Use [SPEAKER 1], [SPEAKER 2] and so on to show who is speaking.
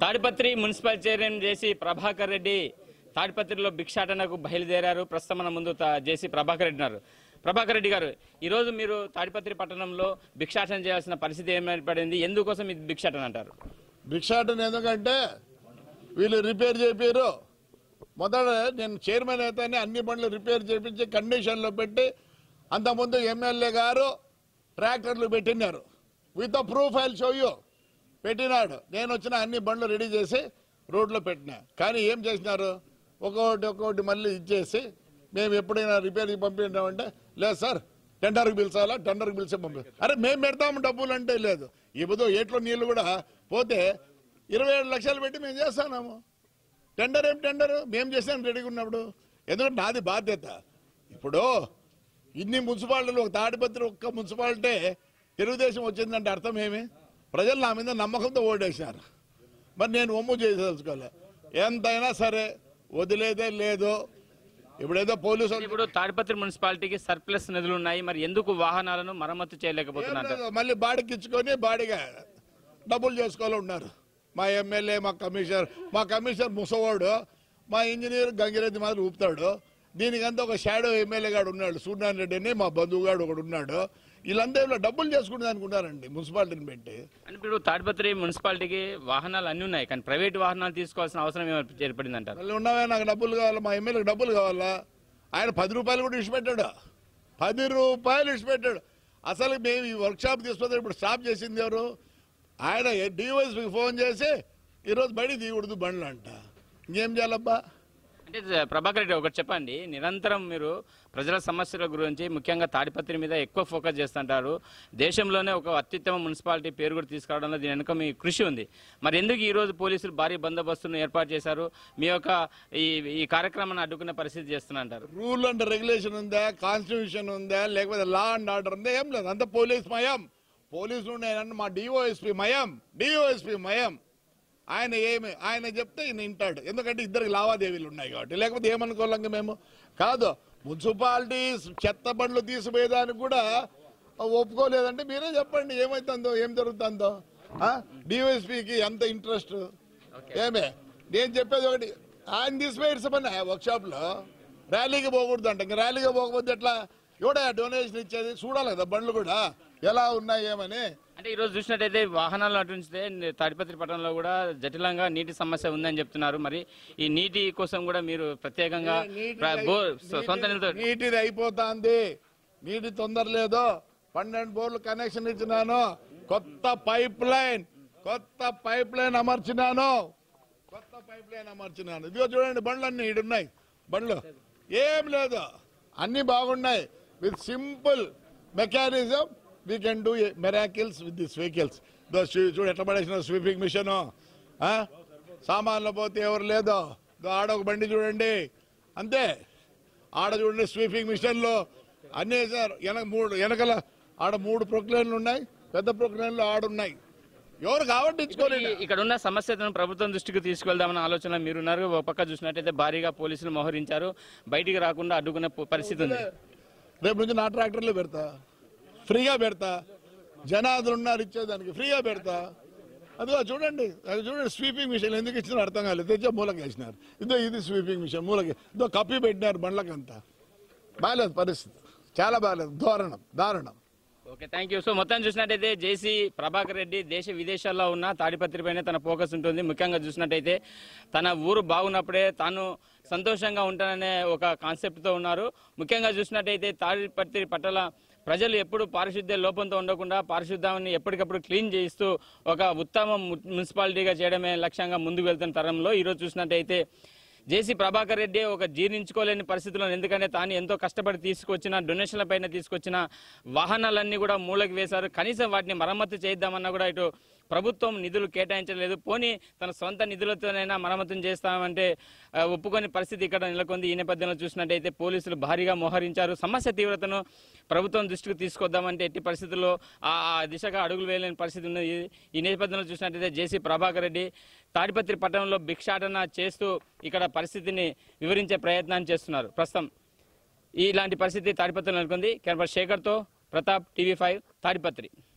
[SPEAKER 1] Tadipatri municipal chairman JC Prabhakar Reddy తాడిపత్రిలో భిక్షాటనకు బయలుదేరారు ప్రస్తుతం మన ముందు తా- జేసీ ప్రభాకర్ రెడ్డి ఉన్నారు ప్రభాకర్ రెడ్డి గారు ఈరోజు మీరు తాడిపత్రి పట్టణంలో భిక్షాటన చేయాల్సిన పరిస్థితి ఏర్పడింది ఎందుకోసం ఇది భిక్షాటన అంటారు
[SPEAKER 2] భిక్షాటన ఎందుకంటే వీళ్ళు రిపేర్ చేపారు మొదట నేను చైర్మన్ అయితేనే అన్ని బండ్లు రిపేర్ చేపించి కండిషన్లో పెట్టి అంతకుముందు ఎమ్మెల్యే గారు ట్రాక్టర్లు పెట్టినారు with proof I'll show you పెట్టినాడు నేను వచ్చిన అన్ని బండ్లు రెడీ చేసి రోడ్లో పెట్టినా కానీ ఏం చేసినారు ఒక్కొక్కటి ఒక్కొక్కటి మళ్ళీ ఇచ్చేసి మేము ఎప్పుడైనా రిపేర్కి పంపించామంటే లేదు సార్ టెండర్కి పిలిచాలా టెండర్కి పిలిచి పంపి అరే మేము పెడతాము డబ్బులు అంటే లేదు ఇప్పుడు ఏట్లో నీళ్లు కూడా పోతే ఇరవై ఏడు లక్షలు పెట్టి మేము చేస్తున్నాము టెండర్ ఏం టెండర్ మేము చేసాం రెడీగా ఉన్నప్పుడు ఎందుకంటే నాది బాధ్యత ఇప్పుడు ఇన్ని మున్సిపాలిటీలు ఒక తాడిపత్రి ఒక్క మున్సిపాలిటీ తెలుగుదేశం వచ్చిందంటే అర్థం ఏమి ప్రజలు నా మీద నమ్మకంతో ఓటేసినారు మరి నేను ఒమ్ము చేసేసుకోలే ఎంతైనా సరే వదిలేదే లేదు ఇప్పుడేదో పోలీసు వాళ్ళు
[SPEAKER 1] ఇప్పుడు తాడిపత్రి మున్సిపాలిటీకి సర్ప్లస్ నిధులు ఉన్నాయి మరి ఎందుకు వాహనాలను మరమ్మతు
[SPEAKER 2] ఏం
[SPEAKER 1] చేయలేకపోతున్నారు
[SPEAKER 2] లేదు, మళ్ళీ బాడీకి ఇచ్చుకొని బాడీగా డబ్బులు చేసుకోవాలి ఉన్నారు మా ఎమ్మెల్యే మా కమిషనర్ మా కమిషనర్ ముసవాడు మా ఇంజనీర్ గంగిరెడ్డి మాదిరి ఊపుతాడు దీనికంతా ఒక షాడో ఎమ్మెల్యే గాడు ఉన్నాడు సూర్యనారాయణ రెడ్డి అని మా బంధువు గాడు ఒకడు ఉన్నాడు వీళ్ళంతా ఇలా డబ్బులు చేసుకుంటుంది అనుకుంటారండి మున్సిపాలిటీని పెట్టి
[SPEAKER 1] అంటే ఇప్పుడు తాడిపత్రి మున్సిపాలిటీకి వాహనాలు అన్ని ఉన్నాయి కానీ ప్రైవేట్ వాహనాలు తీసుకోవాల్సిన అవసరం ఏమి ఏర్పడింది అంటారు
[SPEAKER 2] మళ్ళీ ఉన్నావే నాకు డబ్బులు కావాలా మా ఎమ్మెల్యేకి డబ్బులు కావాలా ఆయన పది రూపాయలు కూడా ఇచ్చిపెట్టాడు పది రూపాయలు ఇచ్చిపెట్టాడు అసలు మేము ఈ వర్క్షాప్ తీసుకుంటే ఇప్పుడు స్టాప్ చేసింది ఎవరు ఆయన డివైఎస్పీకి ఫోన్ చేసి ఈరోజు బయట తీయకూడదు బండ్లు అంట ఇంకేం చేయాలబ్బా
[SPEAKER 1] అంటే జ- ప్రభాకర్ రెడ్డి ఒకటి చెప్పండి నిరంతరం మీరు ప్రజల సమస్యల గురించి ముఖ్యంగా తాడిపత్రి మీద ఎక్కువ ఫోకస్ చేస్తుంటారు దేశంలోనే ఒక అత్యుత్తమ మున్సిపాలిటీ పేరు కూడా తీసుకురావడంలో దీని వెనుక మీ కృషి ఉంది మరి ఎందుకు ఈ రోజు పోలీసులు భారీ బందోబస్తును ఏర్పాటు చేశారు మీ యొక్క ఈ ఈ కార్యక్రమాన్ని అడ్డుకునే పరిస్థితి చేస్తున్నారు
[SPEAKER 2] రూల్ అండ్ రెగ్యులేషన్ ఉందా కాన్స్టిట్యూషన్ ఉందా లేకపోతే లా అండ్ ఆర్డర్ ఉందా ఏం లేదు అంత పోలీస్ మయం పోలీసులు ఉన్నాయని మా డిఓఎస్పీ మయం డిఓఎస్పీ మయం ఆయన ఏమి ఆయన చెప్తే ఈయన వింటాడు ఎందుకంటే ఇద్దరికి లావాదేవీలు ఉన్నాయి కాబట్టి లేకపోతే ఏమనుకోలేంగా మేము కాదు మున్సిపాలిటీ చెత్త బండ్లు తీసిపోయేదానికి కూడా ఒప్పుకోలేదంటే మీరే చెప్పండి ఏమైతుందో ఏం జరుగుతుందో డిఓఎస్పీకి ఎంత ఇంట్రెస్ట్ ఏమే నేను చెప్పేది ఒకటి ఆయన తీసిపోయి ఇడ్సమని వర్క్షాప్ లో ర్యాలీకి పోకూడదు అంట ఇంకా ర్యాలీకి పోకపోతే ఎట్లా ఎవడా డొనేషన్ ఇచ్చేది చూడాలి కదా బండ్లు కూడా ఎలా ఉన్నాయి ఏమని
[SPEAKER 1] అంటే ఈ రోజు చూసినట్టయితే వాహనాలు అటుంచితే తాడిపత్రి పట్టణంలో కూడా జటిలంగా నీటి సమస్య ఉందని చెప్తున్నారు మరి ఈ నీటి కోసం కూడా మీరు ప్రత్యేకంగా ప్ర- బోర్ సొ- సొంత నిధులతో
[SPEAKER 2] నీటిది అయిపోతాంది నీటి తొందర లేదు పన్నెండు బోర్లు కనెక్షన్ ఇచ్చినాను కొత్త పైప్ లైన్ కొత్త పైప్ లైన్ అమర్చినాను కొత్త పైప్ లైన్ అమర్చినాను ఇదిగో చూడండి బండ్లు అన్ని ఉన్నాయి బండ్లు ఏం లేదు అన్ని బాగున్నాయి with simple mechanism we can do miracles with this vehicles చూడు ఎట్లా పడేసిన స్వీపింగ్ మిషన్ సామాన్లు పోతే ఎవరు లేదో ఇదో ఆడ ఒక బండి చూడండి అంతే ఆడ చూడండి స్వీపింగ్ మిషన్లో అన్నీ వేసారు వెనక మూడు వెనకల ఆడ మూడు ప్రొక్లైన్లు ఉన్నాయి పెద్ద ప్రొక్లైన్లు ఆడున్నాయి ఎవరు కాబట్టి ఇచ్చుకోలేదు
[SPEAKER 1] ఈ- ఇక్కడ ఉన్న సమస్యలను ప్రభుత్వం దృష్టికి తీసుకెళ్దామన్న ఆలోచన మీరున్నారు ఒక పక్క చూసినట్టయితే భారీగా పోలీసులు మోహరించారు బయటికి రాకుండా అడ్డుకునే ప- పరిస్థితి ఉంది
[SPEAKER 2] రేపు నుంచి నా ట్రాక్టర్లో పెడతా ఫ్రీగా పెడతా జనాదులు ఉన్నారు ఇచ్చేదానికి ఫ్రీగా పెడతా అదిగో చూడండి అది చూడండి స్వీపింగ్ మిషన్ ఎందుకు ఇచ్చినారు అర్థం కాలేదు తెచ్చే మూలకి వేసినారు ఇదో ఇది స్వీపింగ్ మిషన్ మూలకి ఇదో కప్పి పెట్టినారు బండ్లకంతా బాగాలేదు పరిస్థితి చాలా బాగాలేదు దారుణం దారుణం
[SPEAKER 1] ఓకే థ్యాంక్ యూ సో మొత్తం చూసినట్టయితే జేసీ ప్రభాకర్ రెడ్డి దేశ విదేశాల్లో ఉన్న తాడిపత్రి పైన తన ఫోకస్ ఉంటుంది ముఖ్యంగా చూసినట్టయితే తన ఊరు బాగున్నప్పుడే తాను సంతోషంగా ఉంటాననే ఒక కాన్సెప్ట్తో ఉన్నారు ముఖ్యంగా చూసినట్టయితే తాడిపత్రి పట్టణ ప్రజలు ఎప్పుడు పారిశుద్ధ్య లోపంతో ఉండకుండా పారిశుద్ధ్యాన్ని ఎప్పటికప్పుడు క్లీన్ చేయిస్తూ ఒక ఉత్తమ ము- మున్సిపాలిటీగా చేయడమే లక్ష్యంగా ముందుకు వెళ్తున్న తరంలో ఈరోజు చూసినట్టయితే జేసీ ప్రభాకర్ రెడ్డి ఒక జీర్ణించుకోలేని పరిస్థితుల్లో ఎందుకంటే తాను ఎంతో కష్టపడి తీసుకొచ్చిన డొనేషన్ల పైన తీసుకొచ్చిన వాహనాలన్నీ కూడా మూలకి వేశారు కనీసం వాటిని మరమ్మతు చేద్దామన్నా కూడా ఇటు ప్రభుత్వం నిధులు కేటాయించలేదు పోనీ తన సొంత నిధులతోనైనా మరమ్మతులు చేస్తామంటే ఆ, ఒప్పుకొని పరిస్థితి ఇక్కడ నెలకొంది ఈ నేపథ్యంలో చూసినట్టయితే పోలీసులు భారీగా మోహరించారు సమస్య తీవ్రతను ప్రభుత్వం దృష్టికి తీసుకొద్దామంటే ఎట్టి పరిస్థితుల్లో ఆ ఆ దిశగా అడుగులు వేయలేని పరిస్థితి ఉన్నది ఈ నేపథ్యంలో చూసినట్టయితే జేసీ ప్రభాకర్ రెడ్డి తాడిపత్రి పట్టణంలో భిక్షాటన చేస్తూ ఇక్కడ పరిస్థితిని వివరించే ప్రయత్నాన్ని చేస్తున్నారు ప్రస్తుతం ఇలాంటి పరిస్థితి తాడిపత్రిలో నెలకొంది కెనపర్ శేఖర్తో ప్రతాప్ టీవీ ఫైవ్ తాడిపత్రి